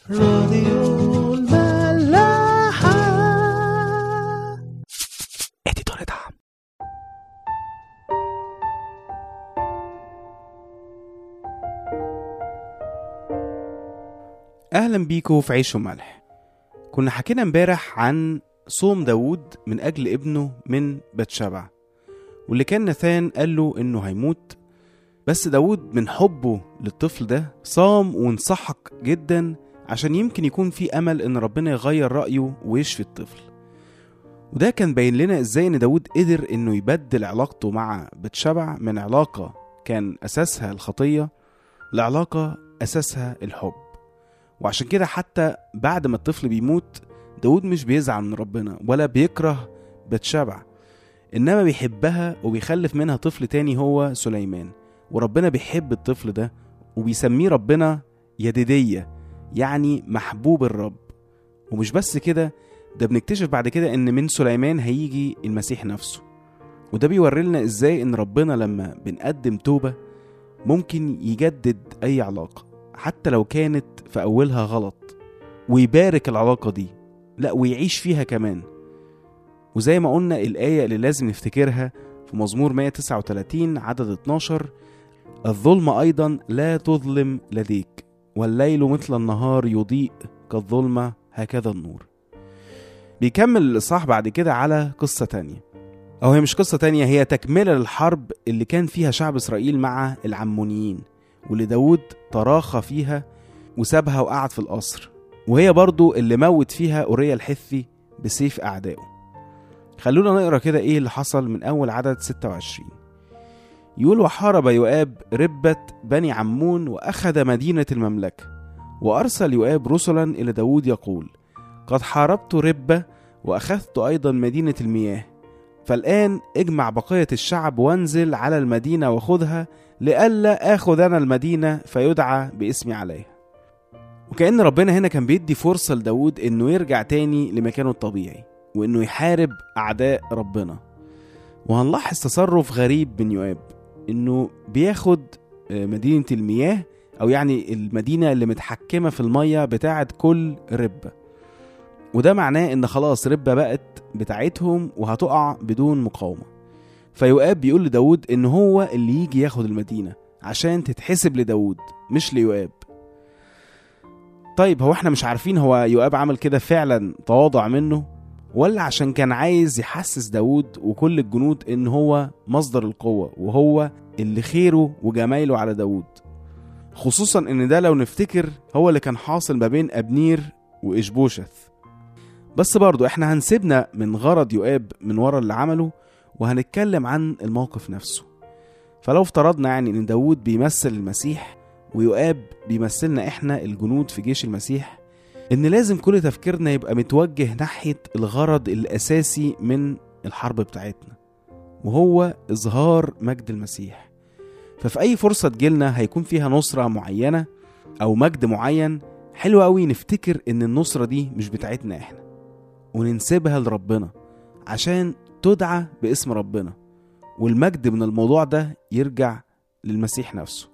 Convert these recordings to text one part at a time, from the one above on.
راديو الملاحة اديتور دعم أهلا بيكم في عيش وملح كنا حكينا امبارح عن صوم داوود من أجل ابنه من بتشبع واللي كان نثان قال له إنه هيموت بس داوود من حبه للطفل ده صام وانسحق جدا عشان يمكن يكون في أمل إن ربنا يغير رأيه ويشفي الطفل وده كان باين لنا ازاي ان داود قدر انه يبدل علاقته مع بتشبع من علاقة كان اساسها الخطية لعلاقة اساسها الحب وعشان كده حتى بعد ما الطفل بيموت داود مش بيزعل من ربنا ولا بيكره بتشبع انما بيحبها وبيخلف منها طفل تاني هو سليمان وربنا بيحب الطفل ده وبيسميه ربنا يديدية يعني محبوب الرب ومش بس كده ده بنكتشف بعد كده ان من سليمان هيجي المسيح نفسه وده بيوري لنا ازاي ان ربنا لما بنقدم توبة ممكن يجدد اي علاقة حتى لو كانت في اولها غلط ويبارك العلاقة دي لا ويعيش فيها كمان وزي ما قلنا الآية اللي لازم نفتكرها في مزمور 139 عدد 12 الظلم أيضا لا تظلم لديك والليل مثل النهار يضيء كالظلمة هكذا النور بيكمل الإصحاح بعد كده على قصة تانية أو هي مش قصة تانية هي تكملة للحرب اللي كان فيها شعب إسرائيل مع العمونيين واللي داود تراخى فيها وسابها وقعد في القصر وهي برضو اللي موت فيها أوريا الحثي بسيف أعدائه خلونا نقرا كده ايه اللي حصل من اول عدد 26 يقول وحارب يؤاب ربة بني عمون وأخذ مدينة المملكة وأرسل يؤاب رسلا إلى داود يقول قد حاربت ربة وأخذت أيضا مدينة المياه فالآن اجمع بقية الشعب وانزل على المدينة وخذها لئلا آخذ أنا المدينة فيدعى باسمي عليها وكأن ربنا هنا كان بيدي فرصة لداود إنه يرجع تاني لمكانه الطبيعي وإنه يحارب أعداء ربنا وهنلاحظ تصرف غريب من يؤاب إنه بياخد مدينة المياه أو يعني المدينة اللي متحكمة في المية بتاعة كل ربة وده معناه إن خلاص ربة بقت بتاعتهم وهتقع بدون مقاومة فيؤاب بيقول لداود إن هو اللي يجي ياخد المدينة عشان تتحسب لداود مش ليؤاب طيب هو احنا مش عارفين هو يؤاب عمل كده فعلا تواضع منه ولا عشان كان عايز يحسس داود وكل الجنود ان هو مصدر القوة وهو اللي خيره وجمايله على داود خصوصا ان ده لو نفتكر هو اللي كان حاصل ما بين ابنير واشبوشث بس برضو احنا هنسيبنا من غرض يؤاب من ورا اللي عمله وهنتكلم عن الموقف نفسه فلو افترضنا يعني ان داود بيمثل المسيح ويؤاب بيمثلنا احنا الجنود في جيش المسيح ان لازم كل تفكيرنا يبقى متوجه ناحية الغرض الاساسي من الحرب بتاعتنا وهو اظهار مجد المسيح ففي اي فرصة تجيلنا هيكون فيها نصرة معينة او مجد معين حلو قوي نفتكر ان النصرة دي مش بتاعتنا احنا وننسبها لربنا عشان تدعى باسم ربنا والمجد من الموضوع ده يرجع للمسيح نفسه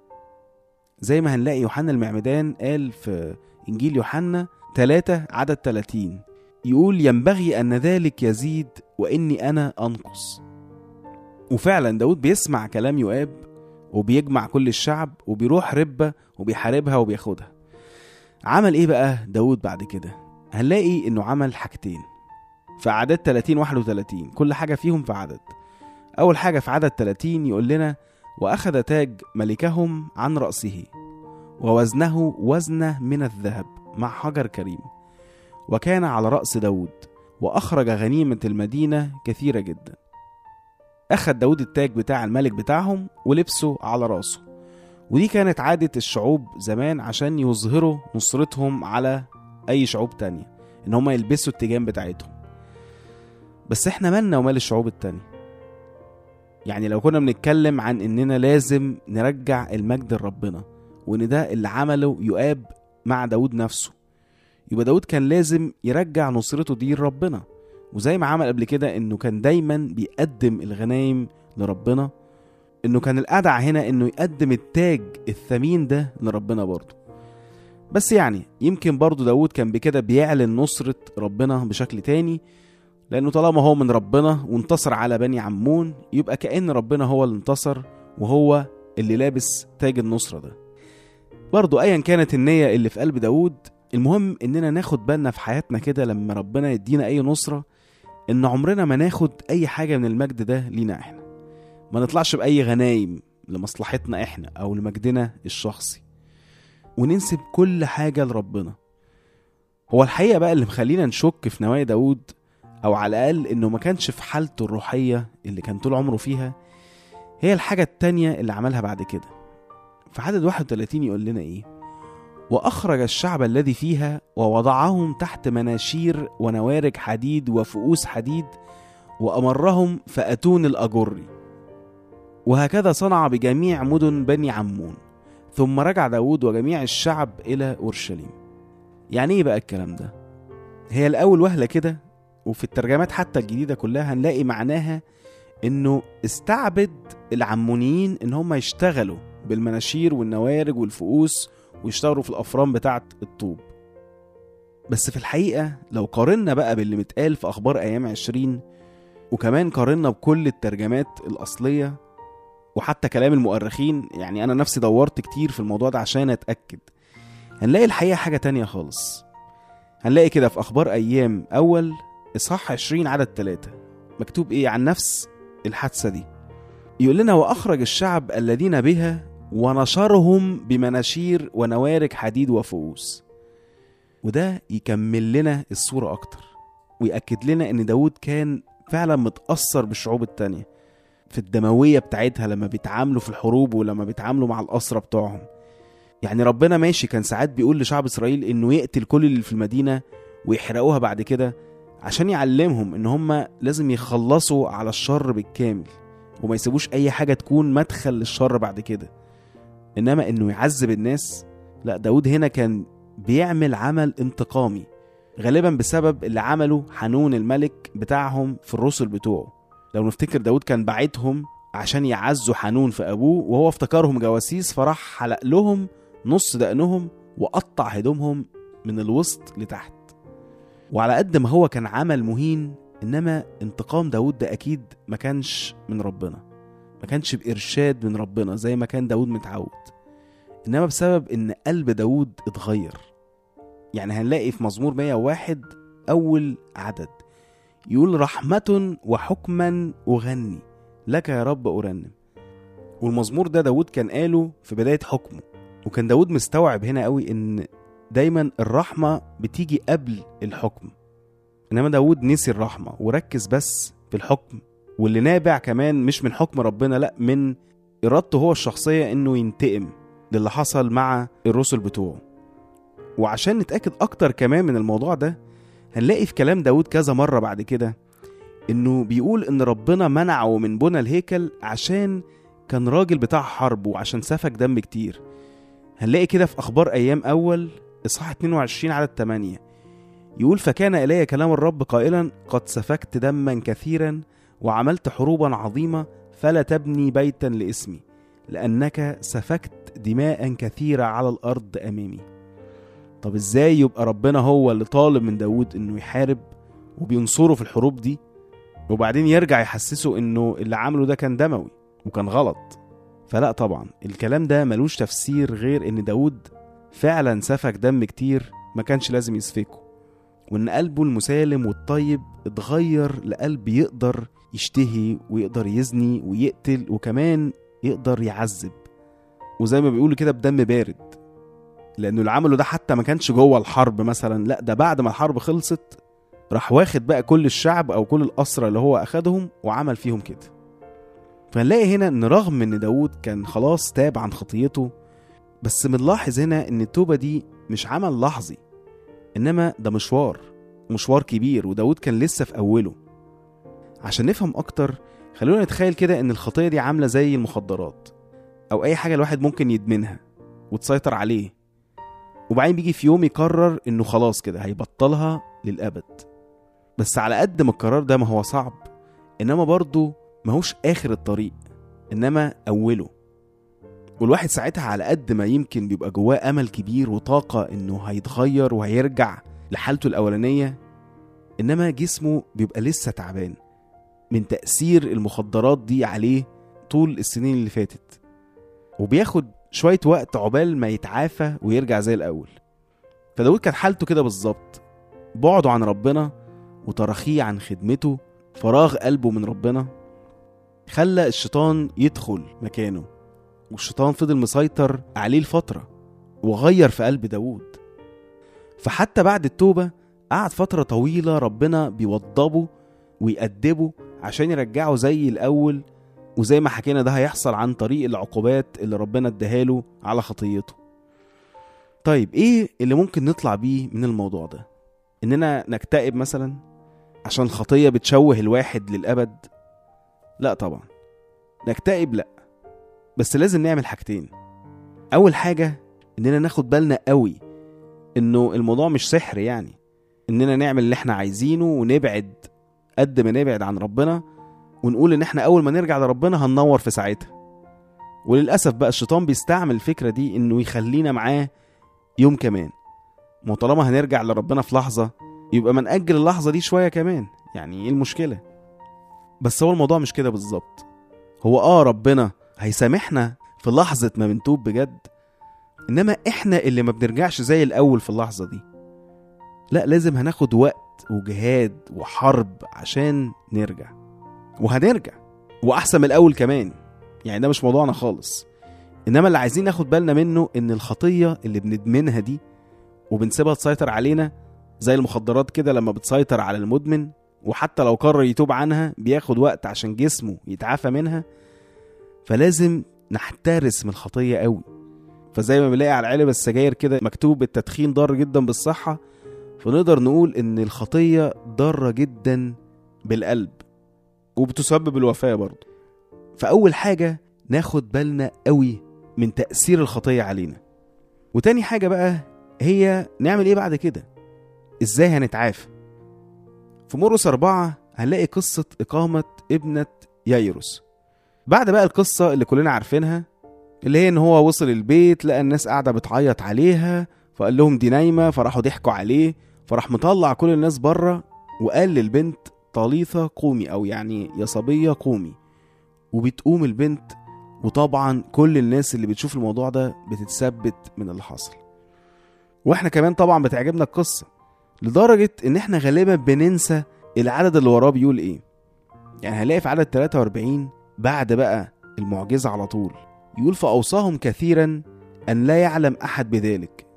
زي ما هنلاقي يوحنا المعمدان قال في إنجيل يوحنا 3 عدد 30 يقول ينبغي أن ذلك يزيد وإني أنا أنقص وفعلا داود بيسمع كلام يؤاب وبيجمع كل الشعب وبيروح ربة وبيحاربها وبياخدها عمل ايه بقى داود بعد كده هنلاقي انه عمل حاجتين في عدد 30 31 كل حاجة فيهم في عدد أول حاجة في عدد 30 يقول لنا وأخذ تاج ملكهم عن رأسه ووزنه وزنه من الذهب مع حجر كريم وكان على رأس داود وأخرج غنيمة المدينة كثيرة جدا أخذ داود التاج بتاع الملك بتاعهم ولبسه على رأسه ودي كانت عادة الشعوب زمان عشان يظهروا نصرتهم على أي شعوب تانية إن هما يلبسوا التيجان بتاعتهم بس احنا مالنا ومال الشعوب التانية يعني لو كنا بنتكلم عن إننا لازم نرجع المجد لربنا وإن ده اللي عمله يؤاب مع داود نفسه يبقى داود كان لازم يرجع نصرته دي لربنا وزي ما عمل قبل كده انه كان دايما بيقدم الغنايم لربنا انه كان الادعى هنا انه يقدم التاج الثمين ده لربنا برضه بس يعني يمكن برضو داود كان بكده بيعلن نصرة ربنا بشكل تاني لأنه طالما هو من ربنا وانتصر على بني عمون يبقى كأن ربنا هو اللي انتصر وهو اللي لابس تاج النصرة ده برضو أيا كانت النية اللي في قلب داود المهم إننا ناخد بالنا في حياتنا كده لما ربنا يدينا أي نصرة إن عمرنا ما ناخد أي حاجة من المجد ده لينا إحنا ما نطلعش بأي غنايم لمصلحتنا إحنا أو لمجدنا الشخصي وننسب كل حاجة لربنا هو الحقيقة بقى اللي مخلينا نشك في نوايا داود أو على الأقل إنه ما كانش في حالته الروحية اللي كان طول عمره فيها هي الحاجة التانية اللي عملها بعد كده في عدد 31 يقول لنا إيه وأخرج الشعب الذي فيها ووضعهم تحت مناشير ونوارج حديد وفؤوس حديد وأمرهم فأتون الأجري وهكذا صنع بجميع مدن بني عمون ثم رجع داود وجميع الشعب إلى أورشليم يعني إيه بقى الكلام ده؟ هي الأول وهلة كده وفي الترجمات حتى الجديدة كلها هنلاقي معناها إنه استعبد العمونيين إن هم يشتغلوا بالمناشير والنوارج والفؤوس ويشتغلوا في الأفران بتاعة الطوب بس في الحقيقة لو قارنا بقى باللي متقال في أخبار أيام عشرين وكمان قارنا بكل الترجمات الأصلية وحتى كلام المؤرخين يعني أنا نفسي دورت كتير في الموضوع ده عشان أتأكد هنلاقي الحقيقة حاجة تانية خالص هنلاقي كده في أخبار أيام أول إصحاح 20 عدد 3 مكتوب إيه عن نفس الحادثة دي يقول لنا وأخرج الشعب الذين بها ونشرهم بمناشير ونوارج حديد وفؤوس وده يكمل لنا الصورة أكتر ويأكد لنا إن داود كان فعلا متأثر بالشعوب التانية في الدموية بتاعتها لما بيتعاملوا في الحروب ولما بيتعاملوا مع الأسرة بتوعهم يعني ربنا ماشي كان ساعات بيقول لشعب إسرائيل إنه يقتل كل اللي في المدينة ويحرقوها بعد كده عشان يعلمهم إن هم لازم يخلصوا على الشر بالكامل وما يسيبوش أي حاجة تكون مدخل للشر بعد كده إنما إنه يعذب الناس لا داود هنا كان بيعمل عمل انتقامي غالبا بسبب اللي عمله حنون الملك بتاعهم في الرسل بتوعه لو نفتكر داود كان بعتهم عشان يعزوا حنون في أبوه وهو افتكرهم جواسيس فراح حلق لهم نص دقنهم وقطع هدومهم من الوسط لتحت وعلى قد ما هو كان عمل مهين إنما انتقام داود ده أكيد ما كانش من ربنا ما كانش بإرشاد من ربنا زي ما كان داود متعود إنما بسبب إن قلب داود اتغير يعني هنلاقي في مزمور 101 أول عدد يقول رحمة وحكما أغني لك يا رب أرنم والمزمور ده داود كان قاله في بداية حكمه وكان داود مستوعب هنا قوي إن دايما الرحمة بتيجي قبل الحكم إنما داود نسي الرحمة وركز بس في الحكم واللي نابع كمان مش من حكم ربنا لأ من إرادته هو الشخصية إنه ينتقم للي حصل مع الرسل بتوعه وعشان نتأكد أكتر كمان من الموضوع ده هنلاقي في كلام داود كذا مرة بعد كده إنه بيقول إن ربنا منعه من بنى الهيكل عشان كان راجل بتاع حرب وعشان سفك دم كتير هنلاقي كده في أخبار أيام أول إصحاح 22 عدد 8 يقول فكان إلي كلام الرب قائلا قد سفكت دما كثيرا وعملت حروبا عظيمة فلا تبني بيتا لاسمي لأنك سفكت دماء كثيرة على الأرض أمامي طب ازاي يبقى ربنا هو اللي طالب من داود انه يحارب وبينصره في الحروب دي وبعدين يرجع يحسسه انه اللي عمله ده كان دموي وكان غلط فلا طبعا الكلام ده ملوش تفسير غير ان داود فعلا سفك دم كتير ما كانش لازم يسفكه وان قلبه المسالم والطيب اتغير لقلب يقدر يشتهي ويقدر يزني ويقتل وكمان يقدر يعذب وزي ما بيقولوا كده بدم بارد لانه اللي عمله ده حتى ما كانش جوه الحرب مثلا لا ده بعد ما الحرب خلصت راح واخد بقى كل الشعب او كل الاسرى اللي هو اخدهم وعمل فيهم كده فنلاقي هنا ان رغم ان داود كان خلاص تاب عن خطيته بس بنلاحظ هنا ان التوبه دي مش عمل لحظي انما ده مشوار مشوار كبير وداود كان لسه في اوله عشان نفهم اكتر خلونا نتخيل كده ان الخطيه دي عامله زي المخدرات او اي حاجه الواحد ممكن يدمنها وتسيطر عليه وبعدين بيجي في يوم يقرر انه خلاص كده هيبطلها للابد بس على قد ما القرار ده ما هو صعب انما برضه ماهوش اخر الطريق انما اوله والواحد ساعتها على قد ما يمكن بيبقى جواه امل كبير وطاقه انه هيتغير وهيرجع لحالته الاولانيه انما جسمه بيبقى لسه تعبان من تاثير المخدرات دي عليه طول السنين اللي فاتت وبياخد شويه وقت عقبال ما يتعافى ويرجع زي الاول فداود كانت حالته كده بالظبط بعده عن ربنا وتراخيه عن خدمته فراغ قلبه من ربنا خلى الشيطان يدخل مكانه والشيطان فضل مسيطر عليه لفترة وغير في قلب داود فحتى بعد التوبة قعد فترة طويلة ربنا بيوضبه ويأدبه عشان يرجعه زي الأول وزي ما حكينا ده هيحصل عن طريق العقوبات اللي ربنا اداهاله على خطيته طيب ايه اللي ممكن نطلع بيه من الموضوع ده اننا نكتئب مثلا عشان الخطية بتشوه الواحد للأبد لا طبعا نكتئب لا بس لازم نعمل حاجتين أول حاجة إننا ناخد بالنا قوي إنه الموضوع مش سحر يعني إننا نعمل اللي إحنا عايزينه ونبعد قد ما نبعد عن ربنا ونقول إن إحنا أول ما نرجع لربنا هننور في ساعتها وللأسف بقى الشيطان بيستعمل الفكرة دي إنه يخلينا معاه يوم كمان ما هو طالما هنرجع لربنا في لحظة يبقى ما نأجل اللحظة دي شوية كمان يعني ايه المشكلة بس هو الموضوع مش كده بالظبط هو اه ربنا هيسامحنا في لحظة ما بنتوب بجد انما احنا اللي ما بنرجعش زي الاول في اللحظة دي لا لازم هناخد وقت وجهاد وحرب عشان نرجع وهنرجع واحسن من الاول كمان يعني ده مش موضوعنا خالص انما اللي عايزين ناخد بالنا منه ان الخطية اللي بندمنها دي وبنسيبها تسيطر علينا زي المخدرات كده لما بتسيطر على المدمن وحتى لو قرر يتوب عنها بياخد وقت عشان جسمه يتعافى منها فلازم نحترس من الخطية قوي فزي ما بنلاقي على علب السجاير كده مكتوب التدخين ضار جدا بالصحة فنقدر نقول ان الخطية ضارة جدا بالقلب وبتسبب الوفاة برضه فأول حاجة ناخد بالنا قوي من تأثير الخطية علينا وتاني حاجة بقى هي نعمل ايه بعد كده ازاي هنتعافى في مرقس أربعة هنلاقي قصة إقامة ابنة يايروس بعد بقى القصة اللي كلنا عارفينها اللي هي إن هو وصل البيت لقى الناس قاعدة بتعيط عليها فقال لهم دي نايمة فراحوا ضحكوا عليه فراح مطلع كل الناس بره وقال للبنت طليثة قومي أو يعني يا صبية قومي وبتقوم البنت وطبعا كل الناس اللي بتشوف الموضوع ده بتتثبت من اللي حصل واحنا كمان طبعا بتعجبنا القصة لدرجة ان احنا غالبا بننسى العدد اللي وراه بيقول ايه يعني هنلاقي في عدد 43 بعد بقى المعجزة على طول يقول فأوصاهم كثيرا أن لا يعلم أحد بذلك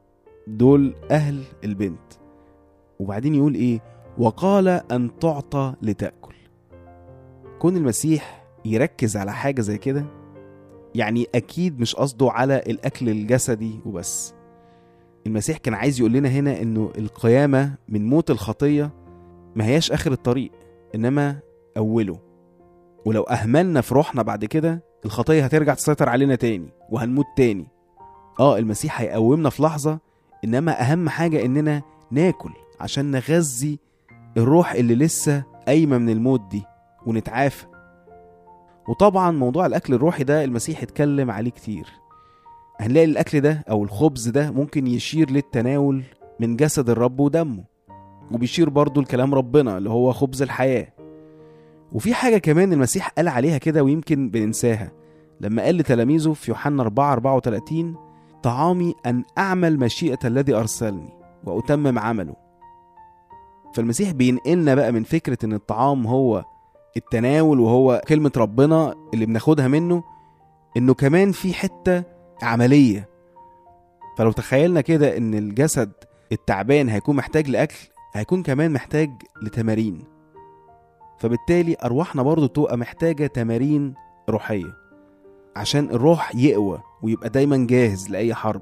دول أهل البنت وبعدين يقول إيه وقال أن تعطى لتأكل كون المسيح يركز على حاجة زي كده يعني أكيد مش قصده على الأكل الجسدي وبس المسيح كان عايز يقول لنا هنا إنه القيامة من موت الخطية ما هياش آخر الطريق إنما أوله ولو أهملنا في روحنا بعد كده الخطية هترجع تسيطر علينا تاني وهنموت تاني اه المسيح هيقومنا في لحظة إنما أهم حاجة إننا ناكل عشان نغذي الروح اللي لسه قايمة من الموت دي ونتعافى وطبعا موضوع الأكل الروحي ده المسيح اتكلم عليه كتير هنلاقي الأكل ده أو الخبز ده ممكن يشير للتناول من جسد الرب ودمه وبيشير برضو لكلام ربنا اللي هو خبز الحياة وفي حاجة كمان المسيح قال عليها كده ويمكن بننساها لما قال لتلاميذه في يوحنا 4 34 طعامي أن أعمل مشيئة الذي أرسلني وأتمم عمله فالمسيح بينقلنا بقى من فكرة إن الطعام هو التناول وهو كلمة ربنا اللي بناخدها منه إنه كمان في حتة عملية فلو تخيلنا كده إن الجسد التعبان هيكون محتاج لأكل هيكون كمان محتاج لتمارين فبالتالي أرواحنا برضو تبقى محتاجة تمارين روحية عشان الروح يقوى ويبقى دايما جاهز لأي حرب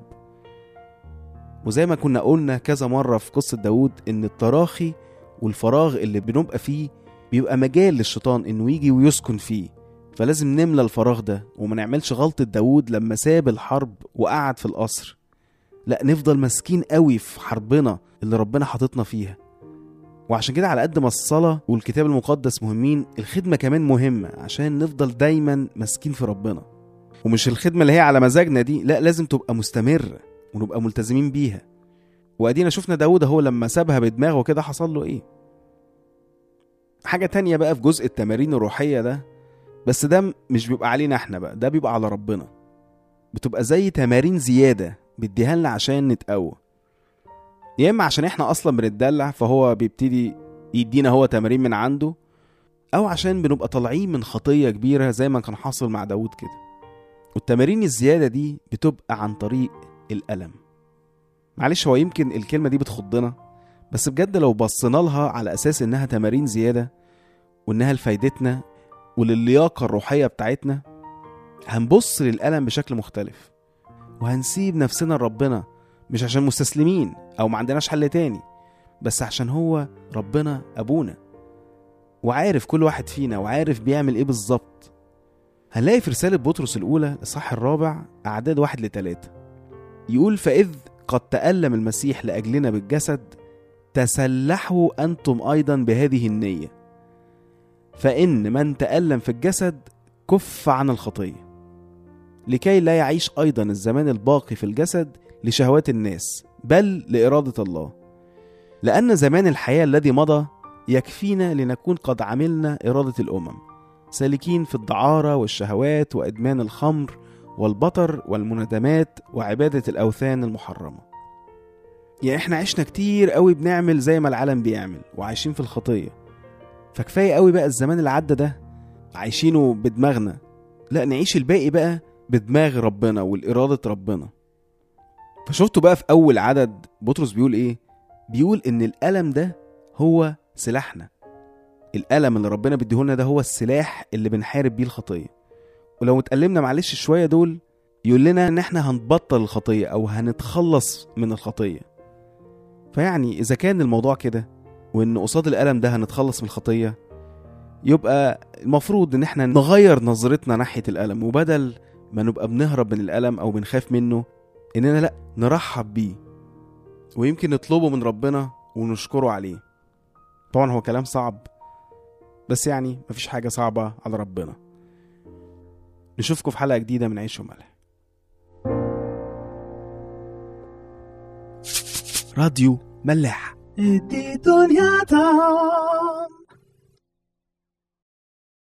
وزي ما كنا قلنا كذا مرة في قصة داود إن التراخي والفراغ اللي بنبقى فيه بيبقى مجال للشيطان إنه يجي ويسكن فيه فلازم نملى الفراغ ده وما نعملش غلطة داود لما ساب الحرب وقعد في القصر لا نفضل ماسكين قوي في حربنا اللي ربنا حاططنا فيها وعشان كده على قد ما الصلاة والكتاب المقدس مهمين الخدمة كمان مهمة عشان نفضل دايما ماسكين في ربنا ومش الخدمة اللي هي على مزاجنا دي لا لازم تبقى مستمرة ونبقى ملتزمين بيها وادينا شفنا داود اهو لما سابها بدماغه كده حصل له ايه حاجة تانية بقى في جزء التمارين الروحية ده بس ده مش بيبقى علينا احنا بقى ده بيبقى على ربنا بتبقى زي تمارين زيادة بيديها لنا عشان نتقوى يا اما عشان احنا اصلا بنتدلع فهو بيبتدي يدينا هو تمارين من عنده او عشان بنبقى طالعين من خطية كبيرة زي ما كان حاصل مع داود كده والتمارين الزيادة دي بتبقى عن طريق الألم معلش هو يمكن الكلمة دي بتخضنا بس بجد لو بصينا لها على أساس إنها تمارين زيادة وإنها لفايدتنا وللياقة الروحية بتاعتنا هنبص للألم بشكل مختلف وهنسيب نفسنا لربنا مش عشان مستسلمين أو ما عندناش حل تاني بس عشان هو ربنا أبونا وعارف كل واحد فينا وعارف بيعمل إيه بالظبط هنلاقي في رسالة بطرس الأولى الصح الرابع أعداد واحد لتلاتة يقول فإذ قد تألم المسيح لأجلنا بالجسد تسلحوا أنتم أيضا بهذه النية فإن من تألم في الجسد كف عن الخطية لكي لا يعيش أيضا الزمان الباقي في الجسد لشهوات الناس بل لإرادة الله لأن زمان الحياة الذي مضى يكفينا لنكون قد عملنا إرادة الأمم سالكين في الدعارة والشهوات وإدمان الخمر والبطر والمنادمات وعبادة الأوثان المحرمة يعني احنا عشنا كتير قوي بنعمل زي ما العالم بيعمل وعايشين في الخطية فكفاية قوي بقى الزمان اللي عدى ده عايشينه بدماغنا لا نعيش الباقي بقى بدماغ ربنا والإرادة ربنا فشفتوا بقى في أول عدد بطرس بيقول إيه بيقول إن الألم ده هو سلاحنا الألم اللي ربنا بيديهولنا ده هو السلاح اللي بنحارب بيه الخطية ولو اتألمنا معلش شوية دول يقول لنا إن إحنا هنبطل الخطية أو هنتخلص من الخطية فيعني إذا كان الموضوع كده وإن قصاد الألم ده هنتخلص من الخطية يبقى المفروض إن إحنا نغير نظرتنا ناحية الألم وبدل ما نبقى بنهرب من الألم أو بنخاف منه إننا لأ نرحب بيه ويمكن نطلبه من ربنا ونشكره عليه طبعا هو كلام صعب بس يعني مفيش حاجة صعبة على ربنا نشوفكم في حلقة جديدة من عيش وملح راديو ملاح ادي دنيا طعم